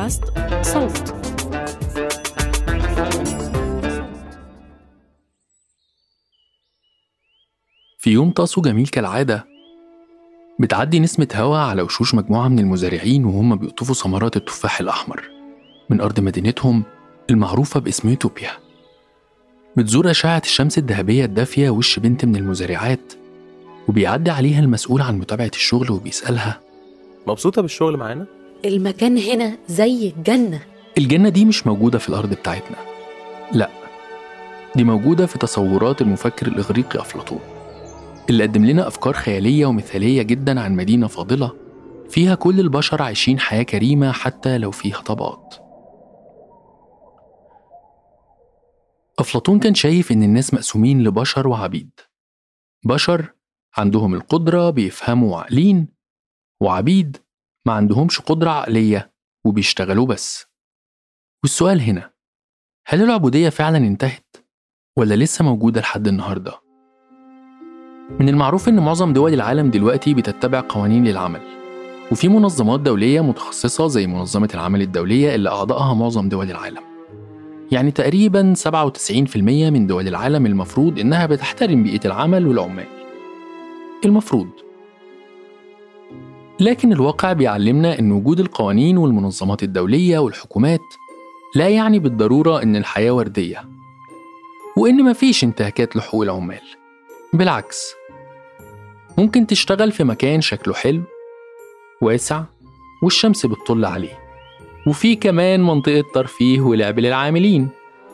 بودكاست صوت في يوم طاسو جميل كالعادة بتعدي نسمة هوا على وشوش مجموعة من المزارعين وهم بيقطفوا ثمرات التفاح الأحمر من أرض مدينتهم المعروفة باسم يوتوبيا بتزور أشعة الشمس الذهبية الدافية وش بنت من المزارعات وبيعدي عليها المسؤول عن متابعة الشغل وبيسألها مبسوطة بالشغل معانا؟ المكان هنا زي الجنة الجنة دي مش موجودة في الأرض بتاعتنا لا دي موجودة في تصورات المفكر الإغريقي أفلاطون اللي قدم لنا أفكار خيالية ومثالية جدا عن مدينة فاضلة فيها كل البشر عايشين حياة كريمة حتى لو فيها طبقات أفلاطون كان شايف إن الناس مقسومين لبشر وعبيد بشر عندهم القدرة بيفهموا وعقلين وعبيد ما عندهمش قدرة عقلية وبيشتغلوا بس والسؤال هنا هل العبودية فعلا انتهت ولا لسه موجودة لحد النهارده؟ من المعروف إن معظم دول العالم دلوقتي بتتبع قوانين للعمل وفي منظمات دولية متخصصة زي منظمة العمل الدولية اللي أعضائها معظم دول العالم يعني تقريبا 97% من دول العالم المفروض إنها بتحترم بيئة العمل والعمال المفروض لكن الواقع بيعلمنا إن وجود القوانين والمنظمات الدولية والحكومات لا يعني بالضرورة إن الحياة وردية وإن مفيش انتهاكات لحقوق العمال بالعكس ممكن تشتغل في مكان شكله حلو واسع والشمس بتطل عليه وفي كمان منطقة ترفيه ولعب للعاملين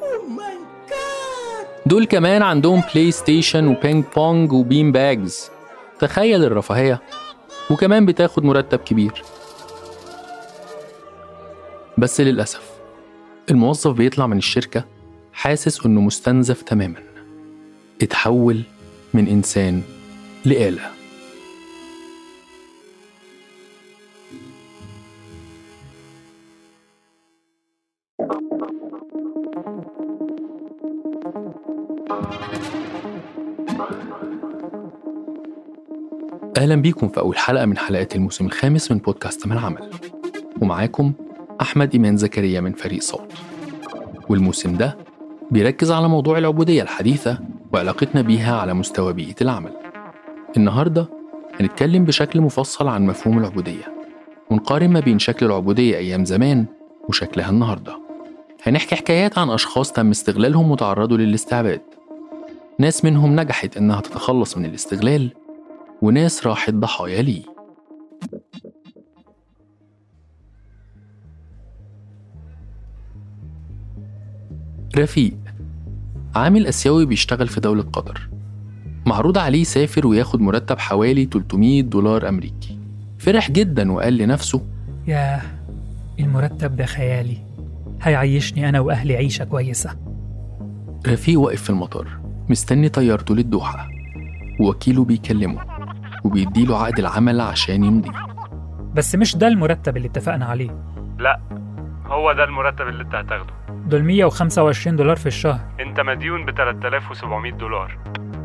دول كمان عندهم بلاي ستيشن وبينج بونج وبيم باجز تخيل الرفاهية وكمان بتاخد مرتب كبير بس للأسف الموظف بيطلع من الشركة حاسس إنه مستنزف تماما اتحول من إنسان لآلة أهلا بيكم في أول حلقة من حلقات الموسم الخامس من بودكاست من عمل ومعاكم أحمد إيمان زكريا من فريق صوت والموسم ده بيركز على موضوع العبودية الحديثة وعلاقتنا بيها على مستوى بيئة العمل النهاردة هنتكلم بشكل مفصل عن مفهوم العبودية ونقارن ما بين شكل العبودية أيام زمان وشكلها النهاردة هنحكي حكايات عن أشخاص تم استغلالهم وتعرضوا للاستعباد ناس منهم نجحت إنها تتخلص من الاستغلال وناس راحت ضحايا ليه رفيق عامل آسيوي بيشتغل في دولة قطر معروض عليه يسافر وياخد مرتب حوالي 300 دولار أمريكي فرح جدا وقال لنفسه ياه المرتب ده خيالي هيعيشني أنا وأهلي عيشة كويسة رفيق واقف في المطار مستني طيارته للدوحة ووكيله بيكلمه وبيديله عقد العمل عشان يمضي بس مش ده المرتب اللي اتفقنا عليه لا هو ده المرتب اللي انت هتاخده دول 125 دولار في الشهر انت مديون ب 3700 دولار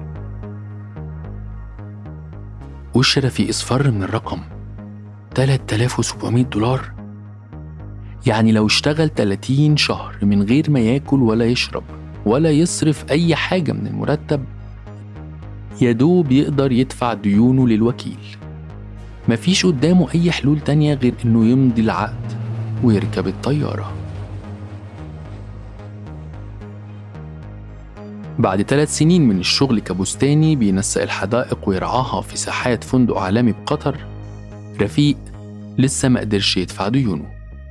وش رفيق اصفر من الرقم 3700 دولار يعني لو اشتغل 30 شهر من غير ما ياكل ولا يشرب ولا يصرف أي حاجة من المرتب يدوب يقدر يدفع ديونه للوكيل مفيش قدامه أي حلول تانية غير إنه يمضي العقد ويركب الطيارة بعد ثلاث سنين من الشغل كبستاني بينسق الحدائق ويرعاها في ساحات فندق عالمي بقطر رفيق لسه ما قدرش يدفع ديونه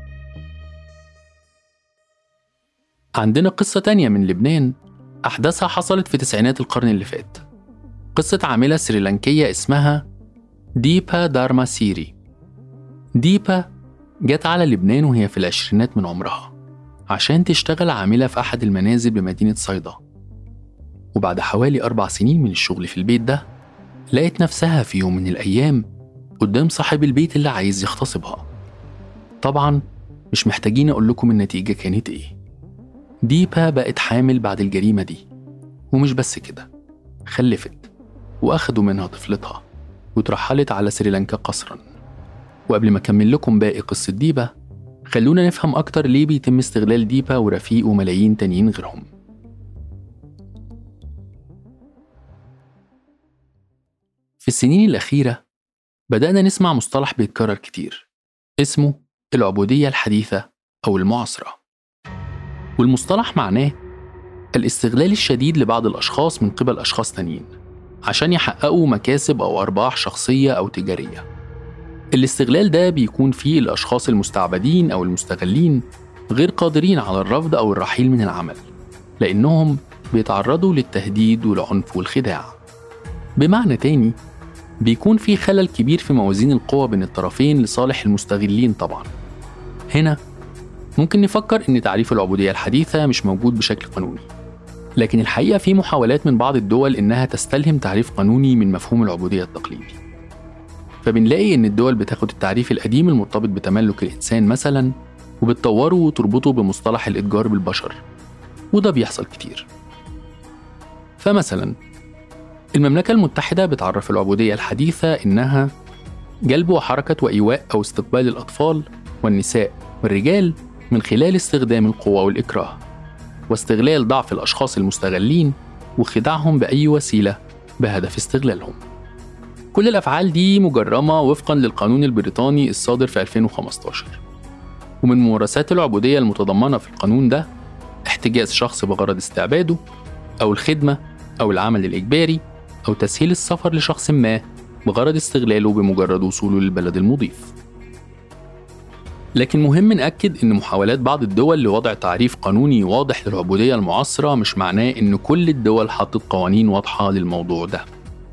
عندنا قصة تانية من لبنان أحداثها حصلت في تسعينات القرن اللي فات قصة عاملة سريلانكية اسمها ديبا دارما سيري ديبا جت على لبنان وهي في العشرينات من عمرها عشان تشتغل عاملة في أحد المنازل بمدينة صيدا وبعد حوالي أربع سنين من الشغل في البيت ده لقيت نفسها في يوم من الأيام قدام صاحب البيت اللي عايز يغتصبها طبعا مش محتاجين أقول لكم النتيجة كانت إيه ديبا بقت حامل بعد الجريمة دي ومش بس كده خلفت وأخدوا منها طفلتها وترحلت على سريلانكا قسرا وقبل ما أكمل لكم باقي قصة ديبا خلونا نفهم أكتر ليه بيتم استغلال ديبا ورفيق وملايين تانيين غيرهم في السنين الأخيرة بدأنا نسمع مصطلح بيتكرر كتير اسمه العبودية الحديثة أو المعاصرة والمصطلح معناه الاستغلال الشديد لبعض الأشخاص من قبل أشخاص تانيين عشان يحققوا مكاسب أو أرباح شخصية أو تجارية الاستغلال ده بيكون فيه الأشخاص المستعبدين أو المستغلين غير قادرين على الرفض أو الرحيل من العمل لأنهم بيتعرضوا للتهديد والعنف والخداع بمعنى تاني بيكون في خلل كبير في موازين القوى بين الطرفين لصالح المستغلين طبعا هنا ممكن نفكر إن تعريف العبودية الحديثة مش موجود بشكل قانوني لكن الحقيقة في محاولات من بعض الدول إنها تستلهم تعريف قانوني من مفهوم العبودية التقليدي فبنلاقي إن الدول بتاخد التعريف القديم المرتبط بتملك الإنسان مثلا وبتطوره وتربطه بمصطلح الإتجار بالبشر وده بيحصل كتير فمثلا المملكة المتحدة بتعرف العبودية الحديثة إنها جلب وحركة وإيواء أو استقبال الأطفال والنساء والرجال من خلال استخدام القوة والإكراه واستغلال ضعف الأشخاص المستغلين وخداعهم بأي وسيلة بهدف استغلالهم كل الأفعال دي مجرمة وفقا للقانون البريطاني الصادر في 2015 ومن ممارسات العبودية المتضمنة في القانون ده احتجاز شخص بغرض استعباده أو الخدمة أو العمل الإجباري أو تسهيل السفر لشخص ما بغرض استغلاله بمجرد وصوله للبلد المضيف لكن مهم نأكد إن محاولات بعض الدول لوضع تعريف قانوني واضح للعبودية المعاصرة مش معناه إن كل الدول حطت قوانين واضحة للموضوع ده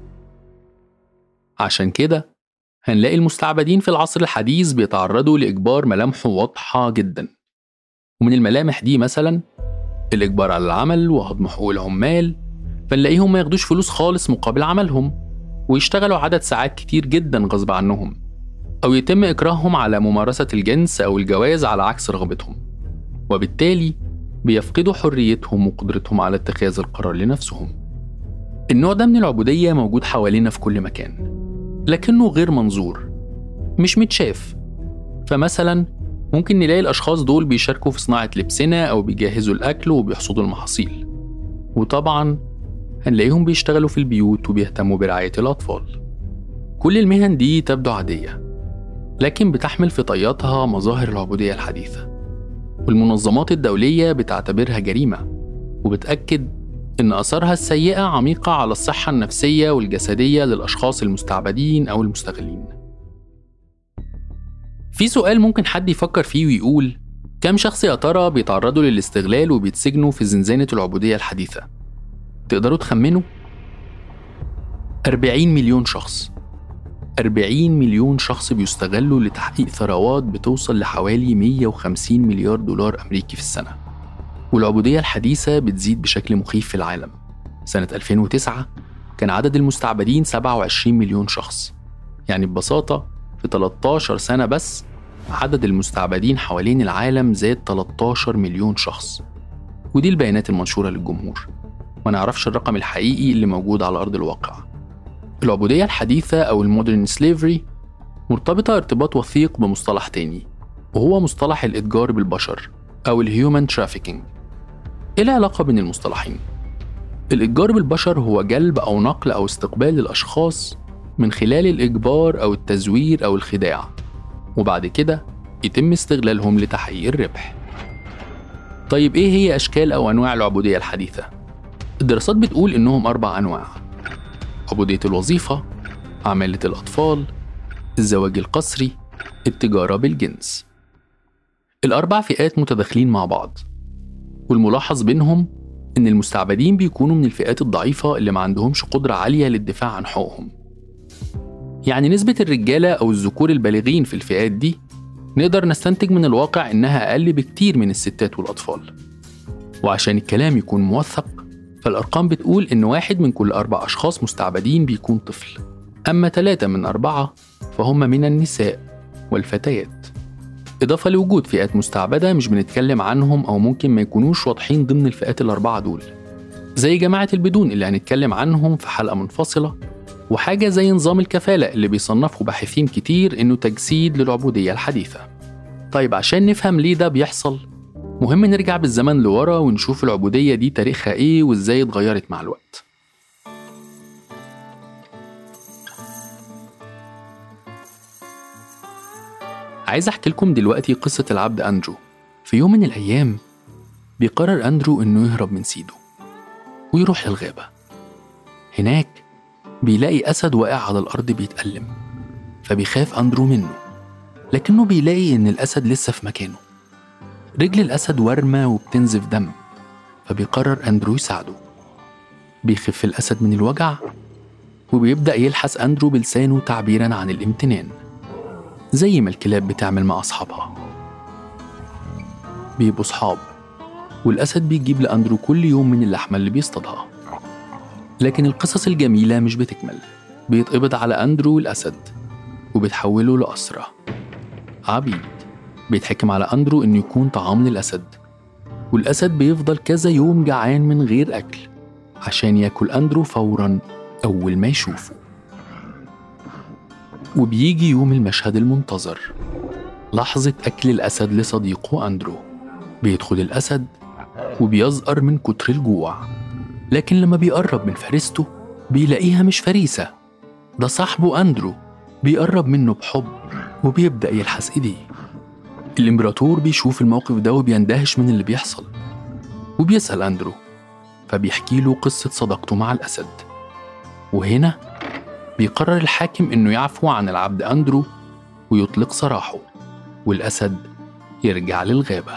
عشان كده هنلاقي المستعبدين في العصر الحديث بيتعرضوا لإجبار ملامحه واضحة جدا ومن الملامح دي مثلا الإجبار على العمل وهضم حقوق العمال فنلاقيهم ما ياخدوش فلوس خالص مقابل عملهم ويشتغلوا عدد ساعات كتير جدا غصب عنهم أو يتم إكراههم على ممارسة الجنس أو الجواز على عكس رغبتهم وبالتالي بيفقدوا حريتهم وقدرتهم على اتخاذ القرار لنفسهم النوع ده من العبودية موجود حوالينا في كل مكان لكنه غير منظور مش متشاف فمثلا ممكن نلاقي الأشخاص دول بيشاركوا في صناعة لبسنا أو بيجهزوا الأكل وبيحصدوا المحاصيل وطبعا هنلاقيهم بيشتغلوا في البيوت وبيهتموا برعاية الأطفال كل المهن دي تبدو عادية لكن بتحمل في طياتها مظاهر العبودية الحديثة والمنظمات الدولية بتعتبرها جريمة وبتأكد إن أثارها السيئة عميقة على الصحة النفسية والجسدية للأشخاص المستعبدين أو المستغلين. في سؤال ممكن حد يفكر فيه ويقول: كم شخص يا ترى بيتعرضوا للاستغلال وبيتسجنوا في زنزانة العبودية الحديثة؟ تقدروا تخمنوا؟ 40 مليون شخص 40 مليون شخص بيستغلوا لتحقيق ثروات بتوصل لحوالي 150 مليار دولار أمريكي في السنة والعبودية الحديثة بتزيد بشكل مخيف في العالم سنة 2009 كان عدد المستعبدين 27 مليون شخص يعني ببساطة في 13 سنة بس عدد المستعبدين حوالين العالم زاد 13 مليون شخص ودي البيانات المنشورة للجمهور ما نعرفش الرقم الحقيقي اللي موجود على أرض الواقع العبودية الحديثة أو المودرن سليفري مرتبطة ارتباط وثيق بمصطلح تاني وهو مصطلح الإتجار بالبشر أو الهيومن ترافيكينج إيه العلاقة بين المصطلحين؟ الإتجار بالبشر هو جلب أو نقل أو استقبال الأشخاص من خلال الإجبار أو التزوير أو الخداع وبعد كده يتم استغلالهم لتحقيق الربح طيب إيه هي أشكال أو أنواع العبودية الحديثة؟ الدراسات بتقول إنهم أربع أنواع عبودية الوظيفة عمالة الأطفال الزواج القسري التجارة بالجنس الأربع فئات متداخلين مع بعض والملاحظ بينهم إن المستعبدين بيكونوا من الفئات الضعيفة اللي ما عندهمش قدرة عالية للدفاع عن حقوقهم يعني نسبة الرجالة أو الذكور البالغين في الفئات دي نقدر نستنتج من الواقع إنها أقل بكتير من الستات والأطفال وعشان الكلام يكون موثق فالأرقام بتقول إن واحد من كل أربع أشخاص مستعبدين بيكون طفل أما ثلاثة من أربعة فهم من النساء والفتيات إضافة لوجود فئات مستعبدة مش بنتكلم عنهم أو ممكن ما يكونوش واضحين ضمن الفئات الأربعة دول زي جماعة البدون اللي هنتكلم عنهم في حلقة منفصلة وحاجة زي نظام الكفالة اللي بيصنفه باحثين كتير إنه تجسيد للعبودية الحديثة طيب عشان نفهم ليه ده بيحصل مهم نرجع بالزمن لورا ونشوف العبودية دي تاريخها إيه وإزاي اتغيرت مع الوقت عايز أحكي لكم دلوقتي قصة العبد أندرو في يوم من الأيام بيقرر أندرو إنه يهرب من سيده ويروح للغابة هناك بيلاقي أسد واقع على الأرض بيتألم فبيخاف أندرو منه لكنه بيلاقي إن الأسد لسه في مكانه رجل الأسد ورمة وبتنزف دم فبيقرر أندرو يساعده بيخف الأسد من الوجع وبيبدأ يلحس أندرو بلسانه تعبيرا عن الامتنان زي ما الكلاب بتعمل مع أصحابها بيبقوا صحاب والأسد بيجيب لأندرو كل يوم من اللحمة اللي بيصطادها لكن القصص الجميلة مش بتكمل بيتقبض على أندرو الأسد وبتحوله لأسرة عبيد بيتحكم على أندرو إنه يكون طعام للأسد والأسد بيفضل كذا يوم جعان من غير أكل عشان ياكل أندرو فورا أول ما يشوفه وبيجي يوم المشهد المنتظر لحظة أكل الأسد لصديقه أندرو بيدخل الأسد وبيزقر من كتر الجوع لكن لما بيقرب من فريسته بيلاقيها مش فريسة ده صاحبه أندرو بيقرب منه بحب وبيبدأ يلحس إيديه الإمبراطور بيشوف الموقف ده وبيندهش من اللي بيحصل وبيسأل أندرو فبيحكي له قصة صداقته مع الأسد وهنا بيقرر الحاكم إنه يعفو عن العبد أندرو ويطلق سراحه والأسد يرجع للغابة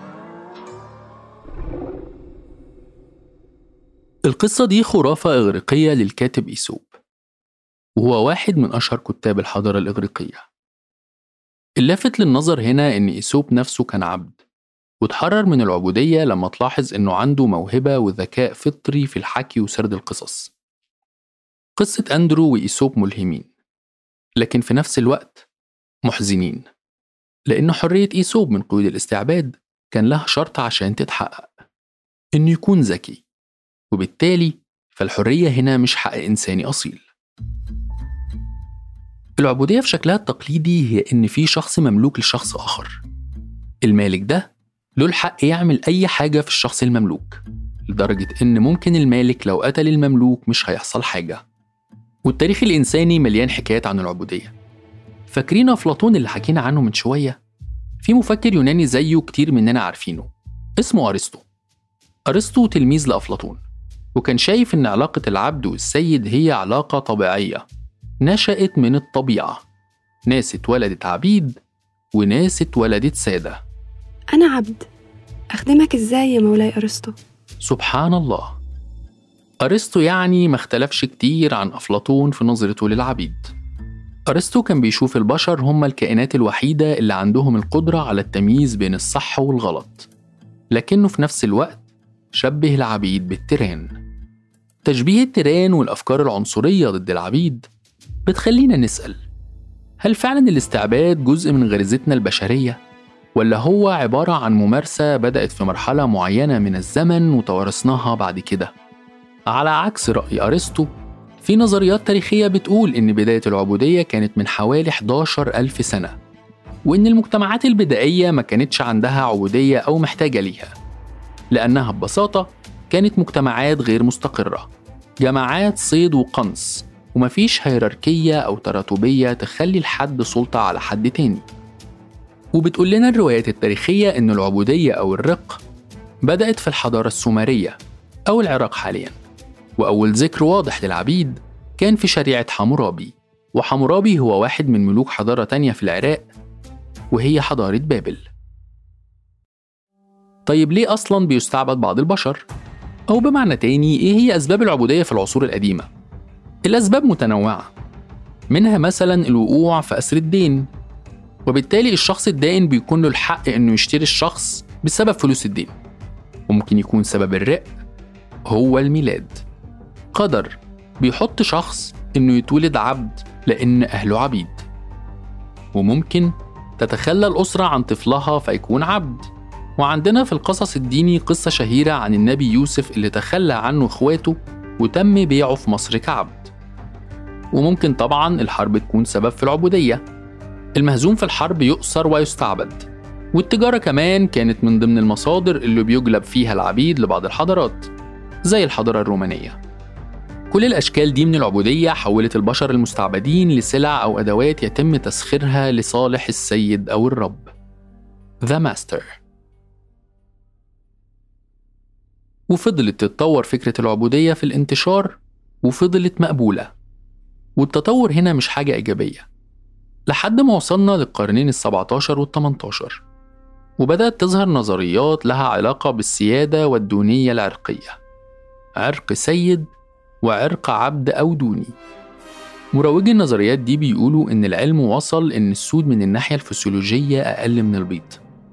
القصة دي خرافة إغريقية للكاتب إيسوب وهو واحد من أشهر كتاب الحضارة الإغريقية اللافت للنظر هنا إن إيسوب نفسه كان عبد وتحرر من العبودية لما تلاحظ إنه عنده موهبة وذكاء فطري في الحكي وسرد القصص قصة أندرو وإيسوب ملهمين لكن في نفس الوقت محزنين لأن حرية إيسوب من قيود الاستعباد كان لها شرط عشان تتحقق إنه يكون ذكي وبالتالي فالحرية هنا مش حق إنساني أصيل العبودية في شكلها التقليدي هي إن في شخص مملوك لشخص آخر المالك ده له الحق يعمل أي حاجة في الشخص المملوك لدرجة إن ممكن المالك لو قتل المملوك مش هيحصل حاجة والتاريخ الإنساني مليان حكايات عن العبودية فاكرين أفلاطون اللي حكينا عنه من شوية في مفكر يوناني زيه كتير مننا عارفينه اسمه أرسطو أرسطو تلميذ لأفلاطون وكان شايف إن علاقة العبد والسيد هي علاقة طبيعية نشأت من الطبيعة ناس اتولدت عبيد وناس اتولدت سادة أنا عبد أخدمك إزاي يا مولاي أرسطو؟ سبحان الله أرسطو يعني ما اختلفش كتير عن أفلاطون في نظرته للعبيد أرسطو كان بيشوف البشر هم الكائنات الوحيدة اللي عندهم القدرة على التمييز بين الصح والغلط لكنه في نفس الوقت شبه العبيد بالتيران تشبيه التيران والأفكار العنصرية ضد العبيد بتخلينا نسأل هل فعلا الاستعباد جزء من غريزتنا البشرية؟ ولا هو عبارة عن ممارسة بدأت في مرحلة معينة من الزمن وتوارثناها بعد كده؟ على عكس رأي أرسطو في نظريات تاريخية بتقول إن بداية العبودية كانت من حوالي 11 ألف سنة وإن المجتمعات البدائية ما كانتش عندها عبودية أو محتاجة ليها لأنها ببساطة كانت مجتمعات غير مستقرة جماعات صيد وقنص ومفيش هيراركية أو تراتبية تخلي الحد سلطة على حد تاني وبتقول لنا الروايات التاريخية إن العبودية أو الرق بدأت في الحضارة السومرية أو العراق حاليا وأول ذكر واضح للعبيد كان في شريعة حمورابي وحمورابي هو واحد من ملوك حضارة تانية في العراق وهي حضارة بابل طيب ليه أصلا بيستعبد بعض البشر؟ أو بمعنى تاني إيه هي أسباب العبودية في العصور القديمة؟ الأسباب متنوعة منها مثلا الوقوع في أسر الدين وبالتالي الشخص الدائن بيكون له الحق إنه يشتري الشخص بسبب فلوس الدين وممكن يكون سبب الرق هو الميلاد قدر بيحط شخص إنه يتولد عبد لأن أهله عبيد وممكن تتخلى الأسرة عن طفلها فيكون عبد وعندنا في القصص الديني قصة شهيرة عن النبي يوسف اللي تخلى عنه إخواته وتم بيعه في مصر كعبد وممكن طبعا الحرب تكون سبب في العبودية المهزوم في الحرب يؤسر ويستعبد والتجارة كمان كانت من ضمن المصادر اللي بيجلب فيها العبيد لبعض الحضارات زي الحضارة الرومانية كل الأشكال دي من العبودية حولت البشر المستعبدين لسلع أو أدوات يتم تسخيرها لصالح السيد أو الرب The Master وفضلت تتطور فكرة العبودية في الانتشار وفضلت مقبولة والتطور هنا مش حاجة إيجابية لحد ما وصلنا للقرنين السبعتاشر والتمنتاشر وبدأت تظهر نظريات لها علاقة بالسيادة والدونية العرقية عرق سيد وعرق عبد أو دوني مروجي النظريات دي بيقولوا إن العلم وصل إن السود من الناحية الفسيولوجية أقل من البيض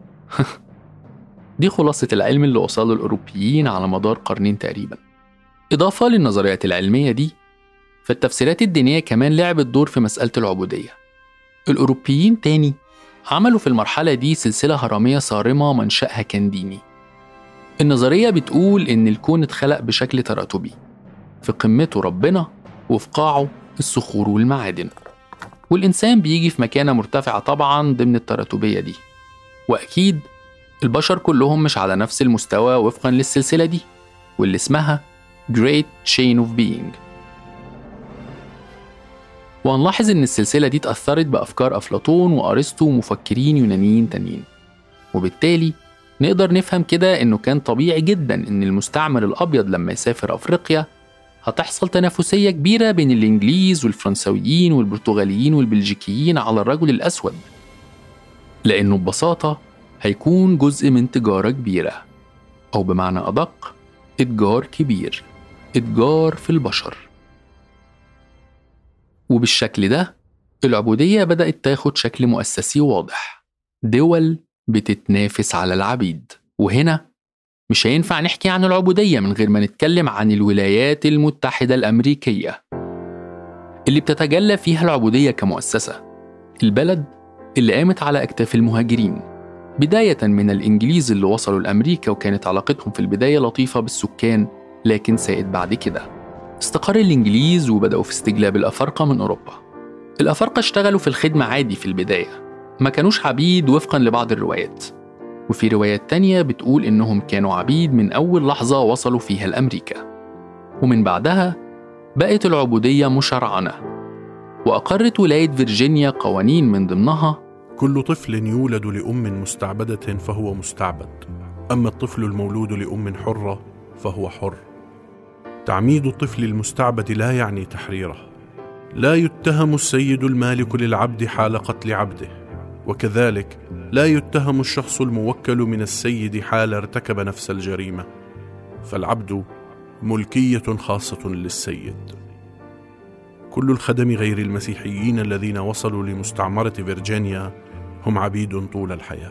دي خلاصة العلم اللي وصله الأوروبيين على مدار قرنين تقريبا إضافة للنظريات العلمية دي فالتفسيرات الدينية كمان لعبت دور في مسألة العبودية الأوروبيين تاني عملوا في المرحلة دي سلسلة هرمية صارمة منشأها كان ديني النظرية بتقول إن الكون اتخلق بشكل تراتبي في قمته ربنا وفي قاعه الصخور والمعادن والإنسان بيجي في مكانة مرتفعة طبعا ضمن التراتبية دي وأكيد البشر كلهم مش على نفس المستوى وفقا للسلسلة دي واللي اسمها Great Chain of Being وهنلاحظ إن السلسلة دي اتأثرت بأفكار أفلاطون وأرسطو ومفكرين يونانيين تانيين وبالتالي نقدر نفهم كده إنه كان طبيعي جدا إن المستعمر الأبيض لما يسافر أفريقيا هتحصل تنافسية كبيرة بين الإنجليز والفرنسويين والبرتغاليين والبلجيكيين على الرجل الأسود لأنه ببساطة هيكون جزء من تجارة كبيرة أو بمعنى أدق إتجار كبير إتجار في البشر وبالشكل ده العبودية بدأت تاخد شكل مؤسسي واضح دول بتتنافس على العبيد وهنا مش هينفع نحكي عن العبودية من غير ما نتكلم عن الولايات المتحدة الأمريكية اللي بتتجلى فيها العبودية كمؤسسة البلد اللي قامت على أكتاف المهاجرين بداية من الإنجليز اللي وصلوا لأمريكا وكانت علاقتهم في البداية لطيفة بالسكان لكن ساءت بعد كده استقر الإنجليز وبدأوا في استجلاب الأفارقة من أوروبا الأفارقة اشتغلوا في الخدمة عادي في البداية ما كانوش عبيد وفقا لبعض الروايات وفي روايات تانية بتقول إنهم كانوا عبيد من أول لحظة وصلوا فيها لأمريكا ومن بعدها بقت العبودية مشرعنة وأقرت ولاية فيرجينيا قوانين من ضمنها كل طفل يولد لأم مستعبدة فهو مستعبد أما الطفل المولود لأم حرة فهو حر تعميد الطفل المستعبد لا يعني تحريره لا يتهم السيد المالك للعبد حال قتل عبده وكذلك لا يتهم الشخص الموكل من السيد حال ارتكب نفس الجريمه فالعبد ملكيه خاصه للسيد كل الخدم غير المسيحيين الذين وصلوا لمستعمره فيرجينيا هم عبيد طول الحياه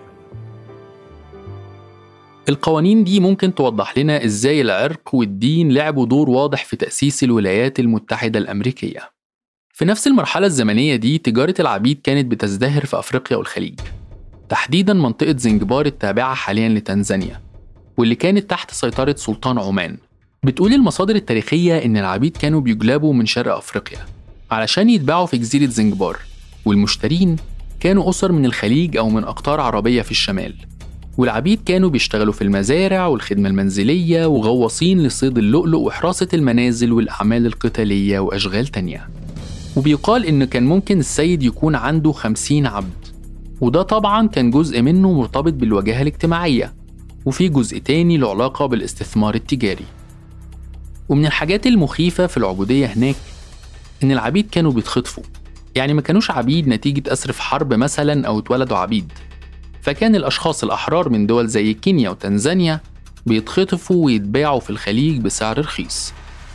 القوانين دي ممكن توضح لنا ازاي العرق والدين لعبوا دور واضح في تأسيس الولايات المتحدة الأمريكية. في نفس المرحلة الزمنية دي تجارة العبيد كانت بتزدهر في أفريقيا والخليج. تحديدا منطقة زنجبار التابعة حاليا لتنزانيا واللي كانت تحت سيطرة سلطان عمان. بتقول المصادر التاريخية إن العبيد كانوا بيجلبوا من شرق أفريقيا علشان يتباعوا في جزيرة زنجبار والمشترين كانوا أسر من الخليج أو من أقطار عربية في الشمال والعبيد كانوا بيشتغلوا في المزارع والخدمة المنزلية وغواصين لصيد اللؤلؤ وحراسة المنازل والأعمال القتالية وأشغال تانية وبيقال إن كان ممكن السيد يكون عنده خمسين عبد وده طبعا كان جزء منه مرتبط بالواجهة الاجتماعية وفي جزء تاني له علاقة بالاستثمار التجاري ومن الحاجات المخيفة في العبودية هناك إن العبيد كانوا بيتخطفوا يعني ما كانوش عبيد نتيجة أسر في حرب مثلا أو اتولدوا عبيد فكان الأشخاص الأحرار من دول زي كينيا وتنزانيا بيتخطفوا ويتباعوا في الخليج بسعر رخيص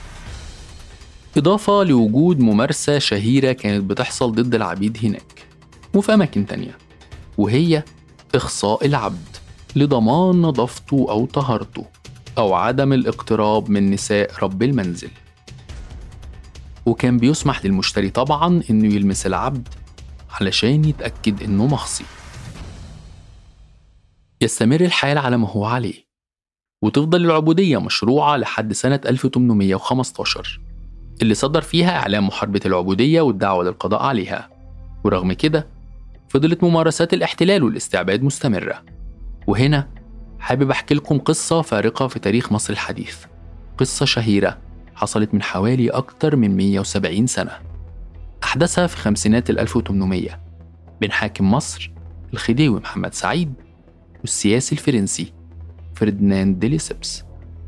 إضافة لوجود ممارسة شهيرة كانت بتحصل ضد العبيد هناك وفي أماكن تانية وهي إخصاء العبد لضمان نظافته أو طهارته أو عدم الاقتراب من نساء رب المنزل وكان بيسمح للمشتري طبعا إنه يلمس العبد علشان يتأكد إنه مخصي يستمر الحال على ما هو عليه وتفضل العبودية مشروعة لحد سنة 1815 اللي صدر فيها إعلان محاربة العبودية والدعوة للقضاء عليها ورغم كده فضلت ممارسات الاحتلال والاستعباد مستمرة وهنا حابب أحكي لكم قصة فارقة في تاريخ مصر الحديث قصة شهيرة حصلت من حوالي أكتر من 170 سنة أحدثها في خمسينات ال 1800 بين حاكم مصر الخديوي محمد سعيد والسياسي الفرنسي فرديناند ديليسيبس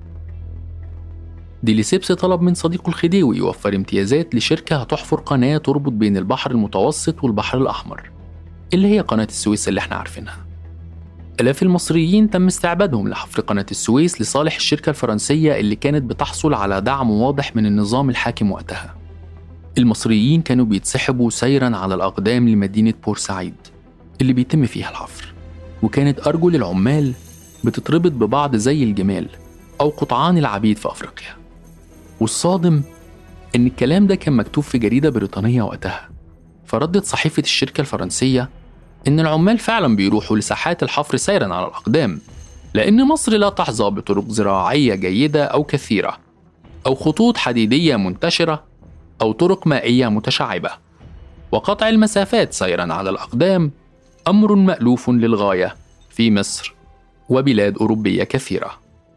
ديليسيبس طلب من صديقه الخديوي يوفر امتيازات لشركة هتحفر قناة تربط بين البحر المتوسط والبحر الأحمر اللي هي قناة السويس اللي احنا عارفينها آلاف المصريين تم استعبادهم لحفر قناة السويس لصالح الشركة الفرنسية اللي كانت بتحصل على دعم واضح من النظام الحاكم وقتها المصريين كانوا بيتسحبوا سيرا على الأقدام لمدينة بورسعيد اللي بيتم فيها الحفر وكانت أرجل العمال بتتربط ببعض زي الجمال أو قطعان العبيد في أفريقيا والصادم إن الكلام ده كان مكتوب في جريدة بريطانية وقتها فردت صحيفة الشركة الفرنسية إن العمال فعلا بيروحوا لساحات الحفر سيرا على الأقدام لأن مصر لا تحظى بطرق زراعية جيدة أو كثيرة أو خطوط حديدية منتشرة أو طرق مائية متشعبة وقطع المسافات سيرا على الأقدام أمر مألوف للغاية في مصر وبلاد أوروبية كثيرة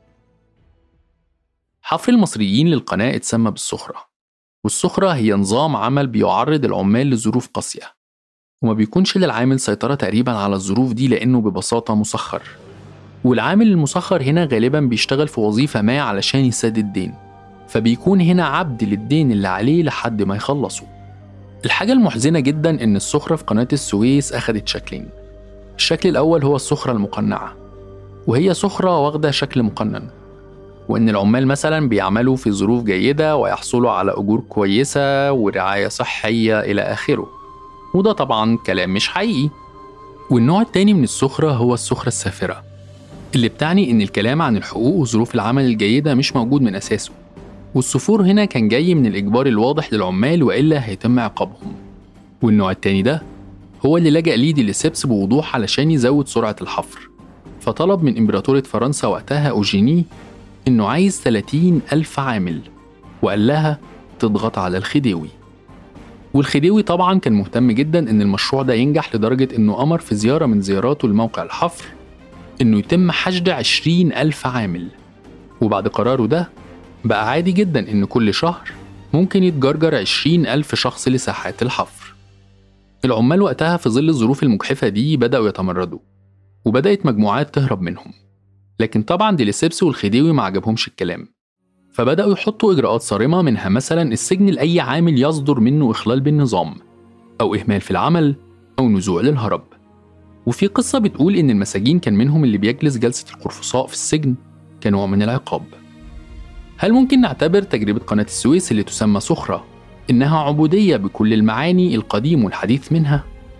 حفر المصريين للقناة اتسمى بالسخرة والسخرة هي نظام عمل بيعرض العمال لظروف قاسية وما بيكونش للعامل سيطرة تقريبا على الظروف دي لأنه ببساطة مسخر والعامل المسخر هنا غالبا بيشتغل في وظيفة ما علشان يسدد الدين فبيكون هنا عبد للدين اللي عليه لحد ما يخلصه الحاجة المحزنة جدا إن السخرة في قناة السويس أخدت شكلين الشكل الأول هو السخرة المقنعة وهي سخرة واخدة شكل مقنن وإن العمال مثلا بيعملوا في ظروف جيدة ويحصلوا على أجور كويسة ورعاية صحية إلى آخره وده طبعا كلام مش حقيقي والنوع التاني من السخرة هو السخرة السافرة اللي بتعني إن الكلام عن الحقوق وظروف العمل الجيدة مش موجود من أساسه والسفور هنا كان جاي من الإجبار الواضح للعمال وإلا هيتم عقابهم والنوع التاني ده هو اللي لجأ ليه ديليسيبس بوضوح علشان يزود سرعة الحفر فطلب من إمبراطورية فرنسا وقتها أوجيني إنه عايز 30 ألف عامل وقال لها تضغط على الخديوي والخديوي طبعا كان مهتم جدا إن المشروع ده ينجح لدرجة إنه أمر في زيارة من زياراته لموقع الحفر إنه يتم حشد 20 ألف عامل وبعد قراره ده بقى عادي جدا إن كل شهر ممكن يتجرجر 20 ألف شخص لساحات الحفر العمال وقتها في ظل الظروف المجحفة دي بدأوا يتمردوا وبدأت مجموعات تهرب منهم لكن طبعا ديليسيبس والخديوي ما عجبهمش الكلام فبدأوا يحطوا إجراءات صارمة منها مثلا السجن لأي عامل يصدر منه إخلال بالنظام أو إهمال في العمل أو نزوع للهرب وفي قصة بتقول إن المساجين كان منهم اللي بيجلس جلسة القرفصاء في السجن كنوع من العقاب هل ممكن نعتبر تجربة قناة السويس اللي تسمى سخرة إنها عبودية بكل المعاني القديم والحديث منها؟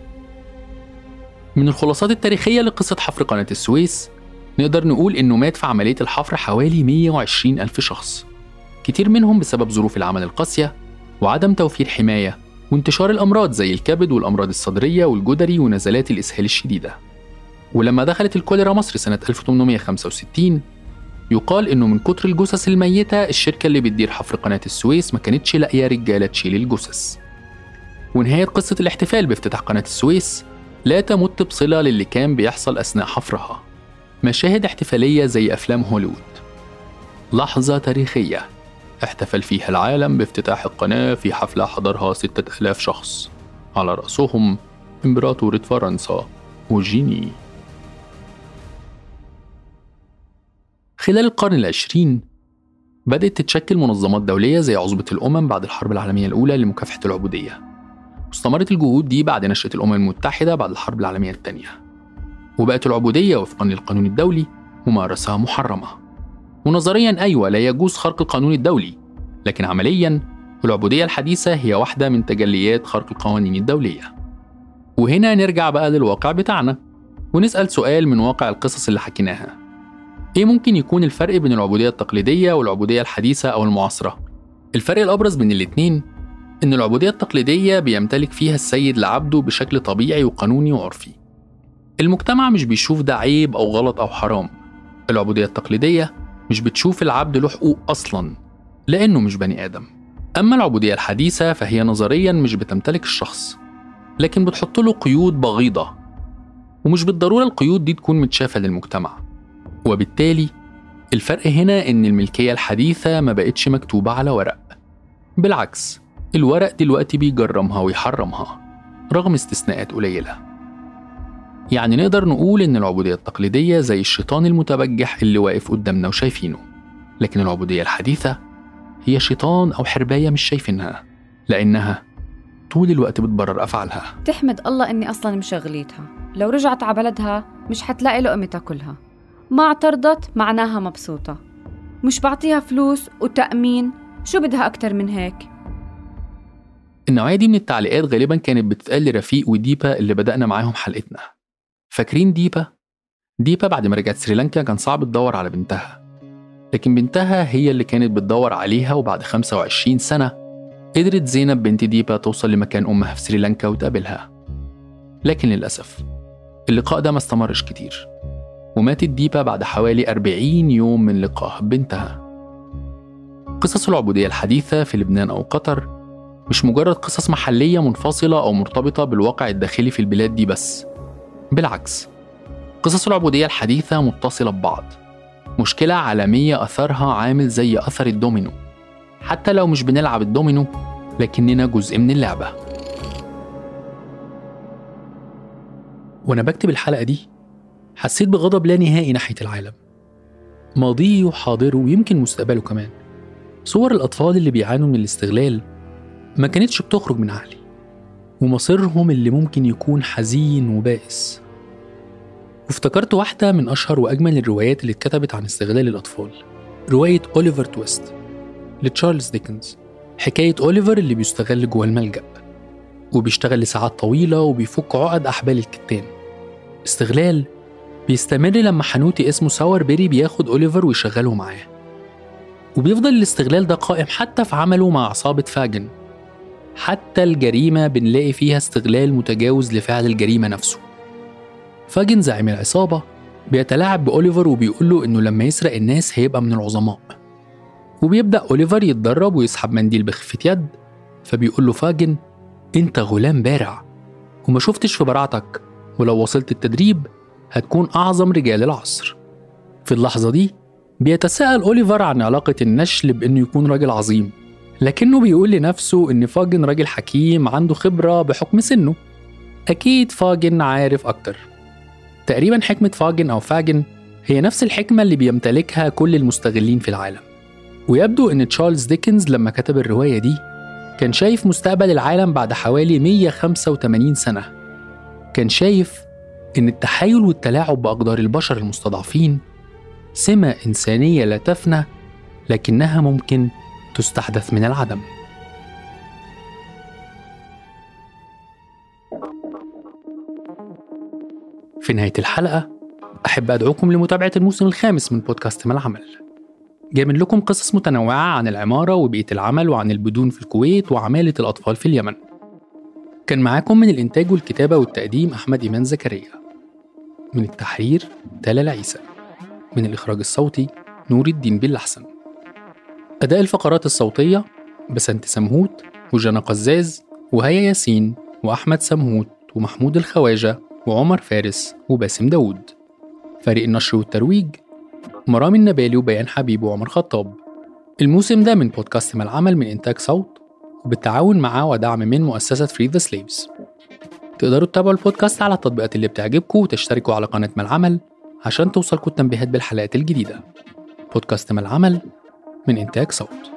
من الخلاصات التاريخية لقصة حفر قناة السويس نقدر نقول إنه مات في عملية الحفر حوالي 120 ألف شخص كتير منهم بسبب ظروف العمل القاسية وعدم توفير حماية وانتشار الأمراض زي الكبد والأمراض الصدرية والجدري ونزلات الإسهال الشديدة ولما دخلت الكوليرا مصر سنة 1865 يقال إنه من كتر الجثث الميتة الشركة اللي بتدير حفر قناة السويس ما كانتش لاقية رجالة تشيل الجثث ونهاية قصة الاحتفال بافتتاح قناة السويس لا تمت بصلة للي كان بيحصل أثناء حفرها مشاهد احتفالية زي أفلام هوليوود لحظة تاريخية احتفل فيها العالم بافتتاح القناة في حفلة حضرها ستة ألاف شخص على رأسهم إمبراطورة فرنسا أوجيني خلال القرن العشرين بدأت تتشكل منظمات دولية زي عصبة الأمم بعد الحرب العالمية الأولى لمكافحة العبودية واستمرت الجهود دي بعد نشأة الأمم المتحدة بعد الحرب العالمية الثانية وبقت العبودية وفقا للقانون الدولي ممارسة محرمة ونظريا أيوة لا يجوز خرق القانون الدولي لكن عمليا العبودية الحديثة هي واحدة من تجليات خرق القوانين الدولية وهنا نرجع بقى للواقع بتاعنا ونسأل سؤال من واقع القصص اللي حكيناها إيه ممكن يكون الفرق بين العبودية التقليدية والعبودية الحديثة أو المعاصرة؟ الفرق الأبرز بين الاتنين إن العبودية التقليدية بيمتلك فيها السيد لعبده بشكل طبيعي وقانوني وعرفي المجتمع مش بيشوف ده عيب أو غلط أو حرام العبودية التقليدية مش بتشوف العبد له حقوق أصلا لأنه مش بني آدم أما العبودية الحديثة فهي نظريا مش بتمتلك الشخص لكن بتحط له قيود بغيضة ومش بالضرورة القيود دي تكون متشافة للمجتمع وبالتالي الفرق هنا إن الملكية الحديثة ما بقتش مكتوبة على ورق بالعكس الورق دلوقتي بيجرمها ويحرمها رغم استثناءات قليلة يعني نقدر نقول إن العبودية التقليدية زي الشيطان المتبجح اللي واقف قدامنا وشايفينه لكن العبودية الحديثة هي شيطان أو حرباية مش شايفينها لأنها طول الوقت بتبرر أفعالها تحمد الله إني أصلا مشغليتها لو رجعت على بلدها مش حتلاقي لقمة تاكلها ما اعترضت معناها مبسوطة مش بعطيها فلوس وتأمين شو بدها أكتر من هيك النوعية دي من التعليقات غالبا كانت بتتقال لرفيق وديبا اللي بدأنا معاهم حلقتنا فاكرين ديبا؟ ديبا بعد ما رجعت سريلانكا كان صعب تدور على بنتها لكن بنتها هي اللي كانت بتدور عليها وبعد 25 سنة قدرت زينب بنت ديبا توصل لمكان أمها في سريلانكا وتقابلها لكن للأسف اللقاء ده ما استمرش كتير وماتت ديبا بعد حوالي 40 يوم من لقائها ببنتها قصص العبودية الحديثة في لبنان أو قطر مش مجرد قصص محلية منفصلة أو مرتبطة بالواقع الداخلي في البلاد دي بس بالعكس قصص العبودية الحديثة متصلة ببعض مشكلة عالمية أثرها عامل زي أثر الدومينو حتى لو مش بنلعب الدومينو لكننا جزء من اللعبة وأنا بكتب الحلقة دي حسيت بغضب لا نهائي ناحية العالم ماضيه وحاضره ويمكن مستقبله كمان صور الأطفال اللي بيعانوا من الاستغلال ما كانتش بتخرج من عقلي ومصيرهم اللي ممكن يكون حزين وبائس وافتكرت واحدة من أشهر وأجمل الروايات اللي اتكتبت عن استغلال الأطفال رواية أوليفر تويست لتشارلز ديكنز حكاية أوليفر اللي بيستغل جوه الملجأ وبيشتغل لساعات طويلة وبيفك عقد أحبال الكتان استغلال بيستمر لما حنوتي اسمه ساور بيري بياخد أوليفر ويشغله معاه وبيفضل الاستغلال ده قائم حتى في عمله مع عصابة فاجن حتى الجريمة بنلاقي فيها استغلال متجاوز لفعل الجريمة نفسه فاجن زعيم العصابة بيتلاعب بأوليفر وبيقول له إنه لما يسرق الناس هيبقى من العظماء وبيبدأ أوليفر يتدرب ويسحب منديل بخفة يد فبيقول له فاجن أنت غلام بارع وما شفتش في براعتك ولو وصلت التدريب هتكون أعظم رجال العصر في اللحظة دي بيتساءل أوليفر عن علاقة النشل بإنه يكون راجل عظيم لكنه بيقول لنفسه إن فاجن راجل حكيم عنده خبرة بحكم سنه أكيد فاجن عارف أكتر تقريبا حكمة فاجن أو فاجن هي نفس الحكمة اللي بيمتلكها كل المستغلين في العالم ويبدو إن تشارلز ديكنز لما كتب الرواية دي كان شايف مستقبل العالم بعد حوالي 185 سنة كان شايف إن التحايل والتلاعب بأقدار البشر المستضعفين سمة إنسانية لا تفنى لكنها ممكن تستحدث من العدم في نهاية الحلقة أحب أدعوكم لمتابعة الموسم الخامس من بودكاست ما العمل جايبين لكم قصص متنوعة عن العمارة وبيئة العمل وعن البدون في الكويت وعمالة الأطفال في اليمن كان معاكم من الإنتاج والكتابة والتقديم أحمد إيمان زكريا من التحرير تالا العيسى من الإخراج الصوتي نور الدين بالأحسن أداء الفقرات الصوتية بسنت سمهوت وجنى قزاز وهيا ياسين وأحمد سمهوت ومحمود الخواجة وعمر فارس وباسم داوود فريق النشر والترويج مرام النبالي وبيان حبيب وعمر خطاب الموسم ده من بودكاست ما العمل من إنتاج صوت وبالتعاون مع ودعم من مؤسسة فري ذا سليفز تقدروا تتابعوا البودكاست على التطبيقات اللي بتعجبكم وتشتركوا على قناة ما العمل عشان توصلكوا التنبيهات بالحلقات الجديدة بودكاست ما العمل من إنتاج صوت